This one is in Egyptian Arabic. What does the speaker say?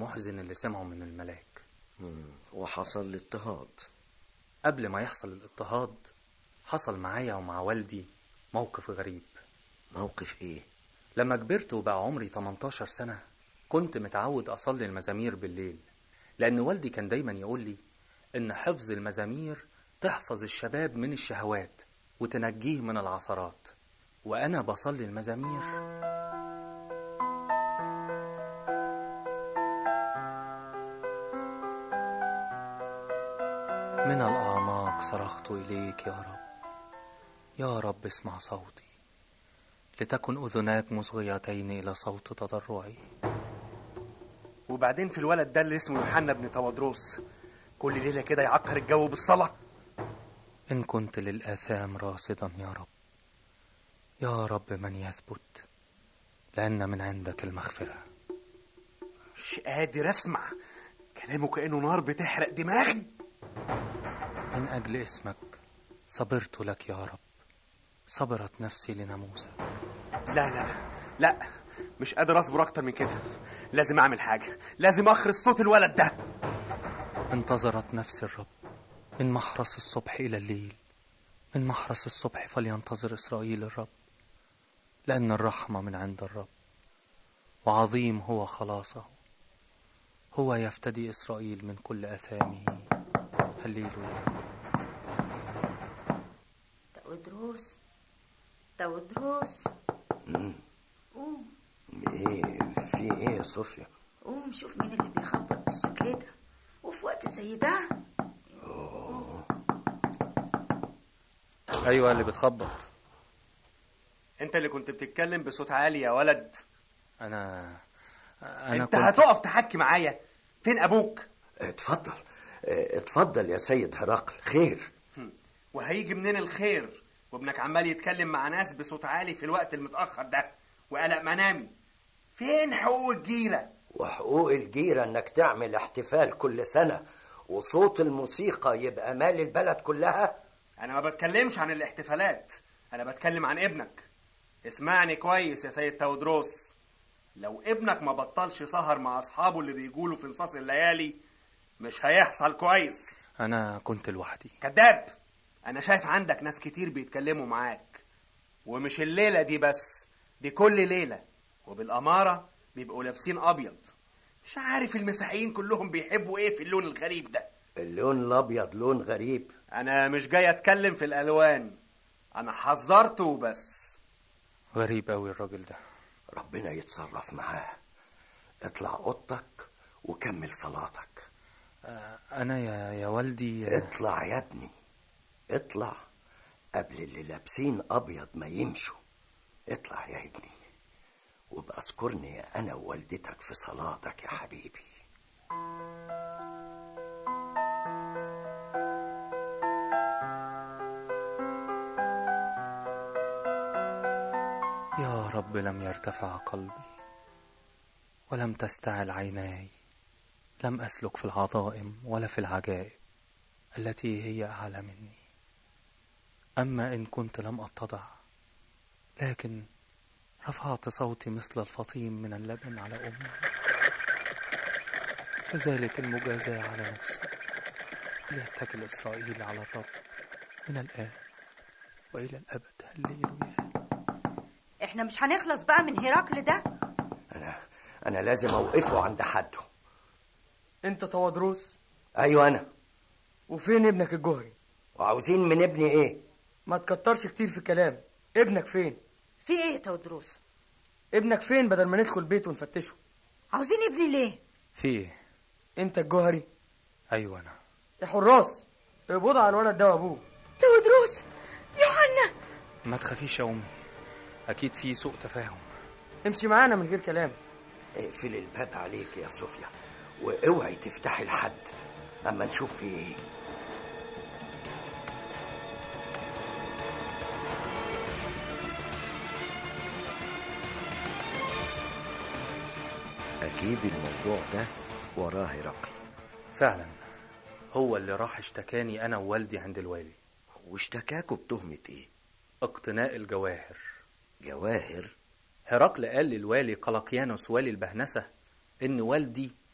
المحزن اللي سمعه من الملاك وحصل الاضطهاد قبل ما يحصل الاضطهاد حصل معايا ومع والدي موقف غريب موقف ايه لما كبرت وبقى عمري 18 سنة كنت متعود أصلي المزامير بالليل لأن والدي كان دايما يقول لي إن حفظ المزامير تحفظ الشباب من الشهوات وتنجيه من العثرات وأنا بصلي المزامير من الأعماق صرخت إليك يا رب يا رب اسمع صوتي لتكن أذناك مصغيتين إلى صوت تضرعي وبعدين في الولد ده اللي اسمه يوحنا بن تودروس كل ليله كده يعكر الجو بالصلاه إن كنت للآثام راصدا يا رب يا رب من يثبت لأن من عندك المغفرة مش قادر اسمع كلامه كانه نار بتحرق دماغي من أجل اسمك صبرت لك يا رب صبرت نفسي لناموسك لا لا لا مش قادر اصبر اكتر من كده لازم اعمل حاجه لازم اخرس صوت الولد ده انتظرت نفس الرب من محرس الصبح إلى الليل من محرس الصبح فلينتظر إسرائيل الرب لأن الرحمة من عند الرب وعظيم هو خلاصه هو يفتدي إسرائيل من كل أثامه هللويا تودروس تودروس قوم ايه في ايه يا صوفيا قوم شوف مين اللي بيخبط بالشكل ده وفي وقت زي ده أيوة اللي بتخبط انت اللي كنت بتتكلم بصوت عالي يا ولد أنا أنا انت كنت هتقف تحكي معايا فين ابوك اتفضل اه، اتفضل يا سيد هرقل خير هم. وهيجي منين الخير وابنك عمال يتكلم مع ناس بصوت عالي في الوقت المتاخر ده وقلق منامي فين حقوق الجيره وحقوق الجيرة انك تعمل احتفال كل سنة وصوت الموسيقى يبقى مال البلد كلها انا ما بتكلمش عن الاحتفالات انا بتكلم عن ابنك اسمعني كويس يا سيد تودروس لو ابنك ما بطلش سهر مع اصحابه اللي بيقولوا في نصاص الليالي مش هيحصل كويس أنا كنت لوحدي كذاب انا شايف عندك ناس كتير بيتكلموا معاك ومش الليله دي بس دي كل ليله وبالاماره بيبقوا لابسين ابيض مش عارف المسيحيين كلهم بيحبوا ايه في اللون الغريب ده اللون الابيض لون غريب انا مش جاي اتكلم في الالوان انا حذرته وبس غريب أوي الراجل ده ربنا يتصرف معاه اطلع اوضتك وكمل صلاتك آه، أنا يا يا والدي اطلع يا ابني اطلع قبل اللي لابسين ابيض ما يمشوا اطلع يا ابني وابقى اذكرني انا ووالدتك في صلاتك يا حبيبي يا رب لم يرتفع قلبي ولم تستعل عيناي لم أسلك في العظائم ولا في العجائب التي هي أعلى مني أما إن كنت لم أتضع لكن رفعت صوتي مثل الفطيم من اللبن على أمي كذلك المجازاة على نفسي ليتكل إسرائيل على الرب من الآن وإلى الأبد هللويا احنا مش هنخلص بقى من هيراكل ده انا انا لازم اوقفه عند حده انت تودروس ايوه انا وفين ابنك الجوهري وعاوزين من ابني ايه ما تكترش كتير في الكلام ابنك فين في ايه يا تودروس ابنك فين بدل ما ندخل بيته ونفتشه عاوزين ابني ليه في إيه؟ انت الجوهري أيوة أنا يا حراس اقبضوا على الولد ده وابوه تودروس يوحنا ما تخافيش يا أمي أكيد في سوء تفاهم امشي معانا من غير كلام اقفل الباب عليك يا صوفيا واوعي تفتحي لحد اما نشوف في ايه اكيد الموضوع ده وراه هرقل فعلا هو اللي راح اشتكاني أنا ووالدي عند الوالي واشتكاكوا بتهمة ايه اقتناء الجواهر جواهر هرقل قال للوالي قلقيانوس والي البهنسة إن والدي